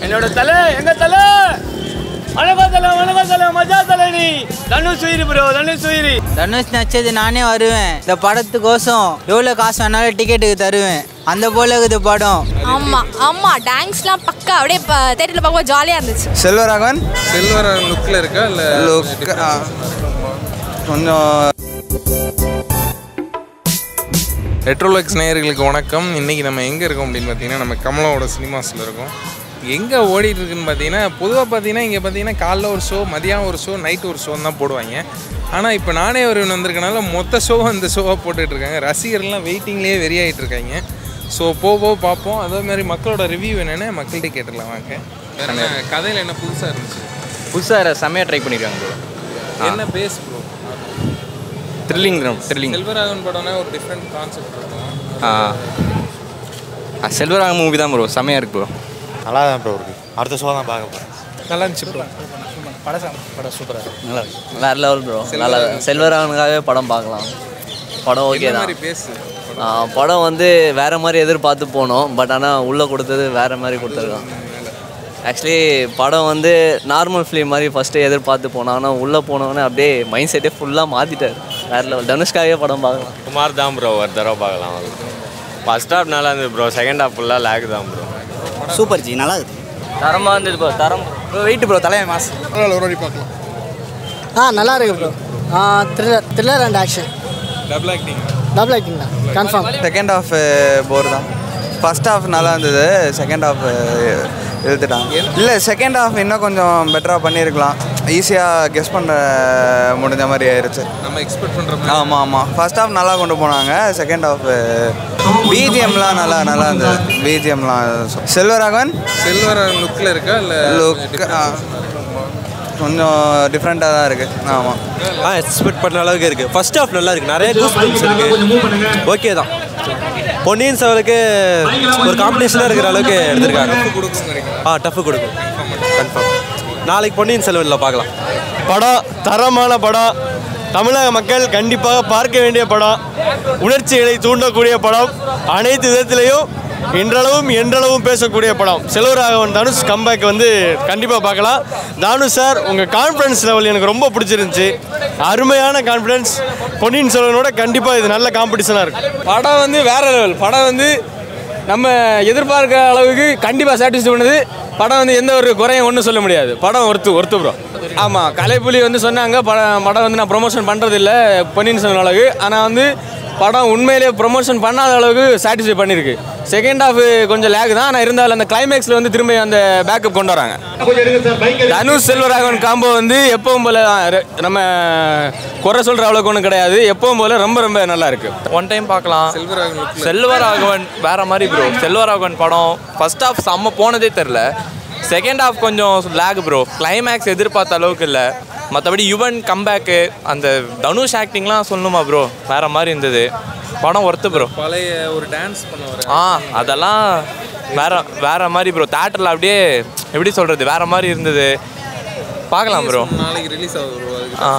என்னோட தலை எங்க தலை வணக்கம் தலை வணக்கம் தலை மஜா தலை நீ தனுஷ் உயிரி ப்ரோ தனுஷ் உயிரி தனுஷ் நச்சது நானே வருவேன் இந்த படத்துக்கோசம் எவ்வளோ காசு வேணாலும் டிக்கெட்டுக்கு தருவேன் அந்த போல இருக்குது படம் ஆமா ஆமா டான்ஸ்லாம் பக்கா அப்படியே தேட்டரில் பார்க்கும்போது ஜாலியாக இருந்துச்சு செல்வராகவன் சில்வர் லுக்கில் இருக்கா இல்லை லுக் கொஞ்சம் ரெட்ரோலக்ஸ் நேயர்களுக்கு வணக்கம் இன்றைக்கி நம்ம எங்கே இருக்கோம் அப்படின்னு பார்த்தீங்கன்னா நம்ம கமலாவோட சினிமாஸில் இருக்கோம் எங்கே ஓடிட்டு இருக்குன்னு பார்த்தீங்கன்னா பொதுவாக பார்த்தீங்கன்னா இங்கே பார்த்தீங்கன்னா காலைல ஒரு ஷோ மதியம் ஒரு ஷோ நைட் ஒரு ஷோ தான் போடுவாங்க ஆனால் இப்போ நானே ஒரு வந்திருக்கனால மொத்த ஷோவும் இந்த ஷோவாக போட்டுட்ருக்காங்க ரசிகர்லாம் வெயிட்டிங்லேயே வெறியாகிட்டு இருக்காங்க ஸோ போக போக பார்ப்போம் அதே மாதிரி மக்களோட ரிவ்யூ என்னென்னு மக்கள்கிட்ட கேட்டுடலாம் வாங்க வேற என்ன கதையில் என்ன புதுசாக இருந்துச்சு புதுசாக செம்மையாக ட்ரை பண்ணியிருக்காங்க ப்ரோ என்ன face bro thrilling thrilling Selvaraghavan படம்னா ஒரு டிஃப்ரெண்ட் கான்செப்ட் இருக்கும் செல்வராக மூவி தான் ப்ரோ செம்மையாக இருக்கு ப்ரோ நல்லா தான் ப்ரோ இருக்கு அடுத்த ஷோ தான் பார்க்க போகிறேன் நல்லா இருந்துச்சு ப்ரோ வேற லெவல் ப்ரோ நல்லா செல்வராகவனுக்காகவே படம் பார்க்கலாம் படம் ஓகே என்ன தான் மாதிரி பேசு ஆ, படம் வந்து வேற மாதிரி எதிர்பார்த்து போனோம் பட் ஆனால் உள்ளே கொடுத்தது வேற மாதிரி கொடுத்துருக்கான் ஆக்சுவலி படம் வந்து நார்மல் ஃபிலிம் மாதிரி ஃபஸ்ட்டு எதிர்பார்த்து போனோம் ஆனால் உள்ளே போனோன்னே அப்படியே மைண்ட் செட்டே ஃபுல்லாக மாற்றிட்டார் வேற லெவல் தனுஷ்காகவே படம் பார்க்கலாம் குமார் தான் ப்ரோ ஒரு தடவை பார்க்கலாம் ஃபர்ஸ்ட் ஹாஃப் நல்லா இருந்தது ப்ரோ செகண்ட் ஹாஃப் ஃபுல்லாக லேக் தான் ப்ரோ சூப்பர் ஜி நல்லா இருக்குது தரமாக இருந்தது ப்ரோ தரம் வெயிட் ப்ரோ தலைமை மாஸ் ஆ நல்லா இருக்கு ப்ரோ ஆ thriller thriller and action double acting double acting தான் கன்ஃபார்ம் செகண்ட் ஹாஃப் போர் தான் ஃபர்ஸ்ட் ஹாஃப் நல்லா இருந்தது செகண்ட் ஹாஃப் இழுத்துட்டாங்க இல்லை செகண்ட் ஹாஃப் இன்னும் கொஞ்சம் பெட்டராக பண்ணியிருக்கலாம் ஈஸியாக கெஸ் பண்ண முடிஞ்ச மாதிரி ஆயிடுச்சு நம்ம எக்ஸ்பெக்ட் பண்ணுற மாதிரி ஆமாம் ஆமாம் ஃபர்ஸ்ட் ஹாஃப் நல்லா கொண்டு போனாங்க செகண்ட் ஹாஃப் பிஜிஎம்லாம் நல்லா நல்லா இருந்தது பிஜிஎம்லாம் செல்வராகவன் சில்வர் லுக்கில் இருக்கா இல்லை லுக் கொஞ்சம் டிஃப்ரெண்ட்டாக தான் இருக்குது ஆமாம் ஆ எக்ஸ்பெக்ட் பண்ண அளவுக்கு இருக்குது ஃபர்ஸ்ட் ஹாஃப் நல்லா இருக்குது நிறைய கூஸ் இருக்குது ஓகே தான் பொன்னியின் செல்வனுக்கு ஒரு காம்பினேஷனாக இருக்கிற அளவுக்கு எடுத்திருக்காங்க ஆ டஃப் கொடுக்கும் கன்ஃபார்ம் நாளைக்கு பொன்னியின் செல்வனில் பார்க்கலாம் படம் தரமான படம் தமிழக மக்கள் கண்டிப்பாக பார்க்க வேண்டிய படம் உணர்ச்சிகளை தூண்டக்கூடிய படம் அனைத்து விதத்திலையும் இன்றளவும் என்றளவும் பேசக்கூடிய படம் செல்வராகவன் தனுஷ் கம்பேக் வந்து கண்டிப்பாக பார்க்கலாம் தானுஷ் சார் உங்கள் கான்ஃபிடன்ஸ் லெவல் எனக்கு ரொம்ப பிடிச்சிருந்துச்சு அருமையான கான்ஃபிடன்ஸ் பொன்னியின் செல்வனோட கண்டிப்பாக இது நல்ல காம்படிஷனாக இருக்கும் படம் வந்து வேற லெவல் படம் வந்து நம்ம எதிர்பார்க்க அளவுக்கு கண்டிப்பாக சாட்டிஸ்ஃபை பண்ணுது படம் வந்து எந்த ஒரு குறையும் ஒன்றும் சொல்ல முடியாது படம் ஒருத்து ஒருத்து ப்ரோ ஆமாம் கலைப்புலி வந்து சொன்னாங்க படம் படம் வந்து நான் ப்ரொமோஷன் பண்ணுறது இல்லை பொன்னியின் செல்வன் அளவுக்கு ஆனால் வந்து படம் உண்மையிலேயே ப்ரொமோஷன் பண்ணாத அளவுக்கு சாட்டிஸ்ஃபை பண்ணியிருக்கு செகண்ட் ஹாஃப் கொஞ்சம் லேக் தான் ஆனால் இருந்தாலும் அந்த கிளைமேக்ஸில் வந்து திரும்ப அந்த பேக்கப் கொண்டு வராங்க தனுஷ் செல்வராகவன் காம்போ வந்து எப்பவும் போல ரெ- நம்ம குறை சொல்கிற அளவுக்கு ஒன்றும் கிடையாது எப்பவும் போல ரொம்ப ரொம்ப நல்லா இருக்கு ஒன் டைம் பார்க்கலாம் சில்வராகவன் லுக்கில் செல்வராகவன் வேற மாதிரி ப்ரோ செல்வராகவன் படம் ஃபர்ஸ்ட் ஹாஃப் செம்ம போனதே தெரில செகண்ட் ஹாஃப் கொஞ்சம் லேக் ப்ரோ கிளைமேக்ஸ் எதிர்பார்த்த அளவுக்கு இல்லை மற்றபடி யுவன் கம்பேக்கு அந்த தனுஷ் ஆக்டிங்லாம் சொல்லணுமா ப்ரோ வேற மாதிரி இருந்தது படம் ஒர்த்து ப்ரோ பழைய ஒரு டான்ஸ் பண்ண வர ஆ அதெல்லாம் வேற வேற மாதிரி ப்ரோ தேட்டரில் அப்படியே எப்படி சொல்கிறது வேற மாதிரி இருந்தது பார்க்கலாம் ப்ரோ நாளைக்கு ரிலீஸ் ஆகுது ப்ரோ அதுக்கு ஆ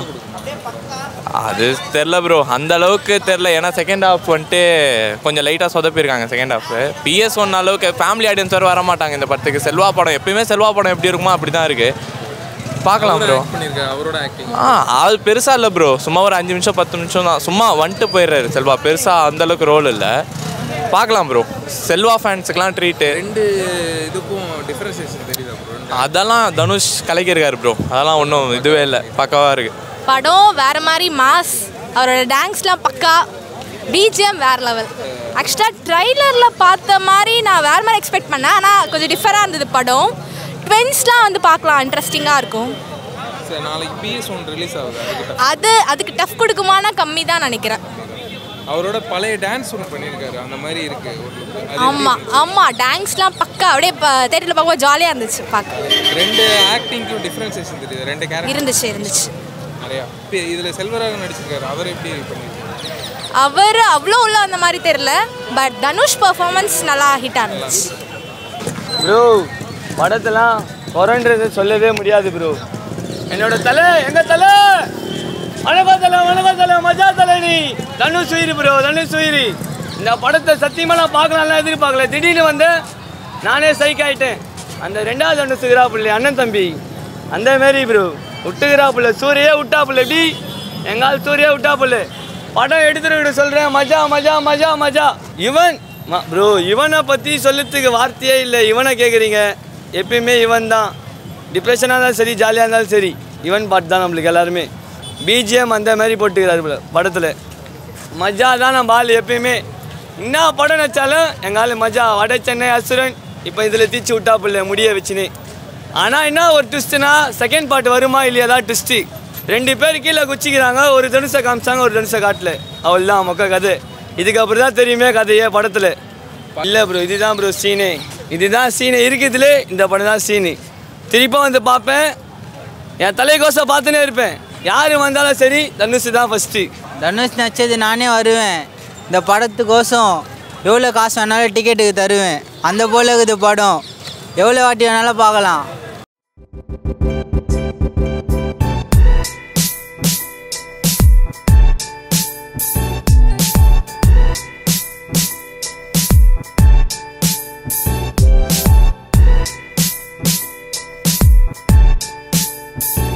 அது தெரில ப்ரோ அந்த அளவுக்கு தெரில ஏன்னா செகண்ட் ஹாஃப் வந்துட்டு கொஞ்சம் லைட்டாக சொதப்பிருக்காங்க செகண்ட் ஹாஃப் பிஎஸ் ஒன் அளவுக்கு ஃபேமிலி ஆடியன்ஸ் வர வர மாட்டாங்க இந்த படத்துக்கு செல்வா படம் எப்பயுமே செல்வா படம் எப்படி இருக்குமோ அப்படி தான் இருக்குது பார்க்கலாம் ப்ரோ பண்ணியிருக்காரு அவரோட ஆக்டிங் ஆ அது பெருசாக இல்லை ப்ரோ சும்மா ஒரு அஞ்சு நிமிஷம் பத்து நிமிஷம் தான் சும்மா வந்துட்டு போயிடுறாரு செல்வா பெருசாக அந்த அளவுக்கு ரோல் இல்லை பார்க்கலாம் ப்ரோ செல்வா ஃபேன்ஸுக்கெலாம் ட்ரீட்டு ரெண்டு இதுக்கும் டிஃபரன்சியேஷன் தெரியுதா ப்ரோ அதெல்லாம் தனுஷ் கலைக்கிருக்காரு ப்ரோ அதெல்லாம் ஒன்றும் இதுவே இல்லை பக்காவாக இருக்குது படம் வேற மாதிரி மாஸ் அவரோட டான்ஸ்லாம் பக்கா பிஜிஎம் வேற லெவல் ஆக்சுவலாக ட்ரைலரில் பார்த்த மாதிரி நான் வேற மாதிரி எக்ஸ்பெக்ட் பண்ணேன் ஆனால் கொஞ்சம் டிஃபராக இருந்தது படம் ட்வென்ஸ்லாம் வந்து பார்க்கலாம் இன்ட்ரெஸ்டிங்காக இருக்கும் சரி நாளைக்கு பிஎஸ் ஒன் ரிலீஸ் ஆகுது அதுக்கு அது அதுக்கு டஃப் கொடுக்குமானா கம்மி தான் நினைக்கிறேன் அவரோட பழைய டான்ஸ் ஒன்று பண்ணியிருக்காரு அந்த மாதிரி இருக்கு ஒரு look. அது ஆமாம் ஆமாம் டான்ஸ்லாம் பக்கா அப்படியே தேட்டரில் பார்க்கும்போது ஜாலியாக இருந்துச்சு பார்க்க ரெண்டு ஆக்டிங்க்கும் டிஃபரன்சியேஷன் தெரியுது ரெண்டு கேரக்டர் இருந்துச்சு இருந்துச்சு நிறையா இப்போ இதில் செல்வராகவன் நடிச்சிருக்காரு அவர் எப்படி பண்ணியிருக்காரு அவர் அவ்வளோ உள்ள அந்த மாதிரி தெரில பட் தனுஷ் பர்ஃபார்மன்ஸ் நல்லா ஹிட்டாக இருந்துச்சு ப்ரோ படத்தெல்லாம் குறைன்றது சொல்லவே முடியாது ப்ரோ என்னோட தலை எங்க தலை வணக்கம் தலை வணக்கம் தலை மஜா தலை நீ தனுஷ் உயிரி ப்ரோ தனுஷ் உயிரி இந்த படத்தை சத்தியமாக நான் பார்க்கலாம்லாம் எதிர்பார்க்கல திடீர்னு வந்து நானே சைக் ஆயிட்டேன் அந்த ரெண்டாவது ஒன்று சுகிறாப்புள்ள அண்ணன் தம்பி அந்த மாரி ப்ரோ விட்டுக்கிறாப்புல சூரியே விட்டாப்புல எப்படி எங்கால் சூரியே விட்டாப்புல படம் எடுத்துட்டு சொல்கிறேன் மஜா மஜா மஜா மஜா இவன் ப்ரோ இவனை பற்றி சொல்லத்துக்கு வார்த்தையே இல்லை இவனை கேட்குறீங்க எப்பயுமே இவன் தான் டிப்ரெஷனாக இருந்தாலும் சரி ஜாலியாக இருந்தாலும் சரி இவன் பாட்டு தான் நம்மளுக்கு எல்லாருமே பிஜிஎம் அந்த மாதிரி போட்டுக்கிறாரு படத்தில் மஜா தான் நம்ம ஆள் எப்பயுமே என்ன படம் நினச்சாலும் எங்கள் ஆள் மஜா வட சென்னை அசுரன் இப்போ இதில் தீச்சு விட்டாப்புல முடிய வச்சுன்னு ஆனால் என்ன ஒரு ட்விஸ்ட்னா செகண்ட் பார்ட் வருமா இல்லையா தான் ட்விஸ்ட்டு ரெண்டு பேர் கீழே குச்சிக்கிறாங்க ஒரு தனுசை காமிச்சாங்க ஒரு தனுசை காட்டல அவள் தான் மொக்க கதை இதுக்கப்புறம் தான் தெரியுமே கதையே படத்தில் இல்லை ப்ரோ இதுதான் ப்ரோ சீனு இதுதான் சீனு இருக்குதுலே இந்த படம் தான் சீனு திருப்பி வந்து பார்ப்பேன் என் தலைக்கோசம் பார்த்துனே இருப்பேன் யார் வந்தாலும் சரி தனுஷ் தான் ஃபஸ்ட்டு தனுஷ் நச்சது நானே வருவேன் இந்த படத்துக்கோசம் எவ்வளோ காசு வேணாலும் டிக்கெட்டுக்கு தருவேன் அந்த போல இருக்குது படம் எவ்வளோ வாட்டி வேணாலும் பார்க்கலாம் Thank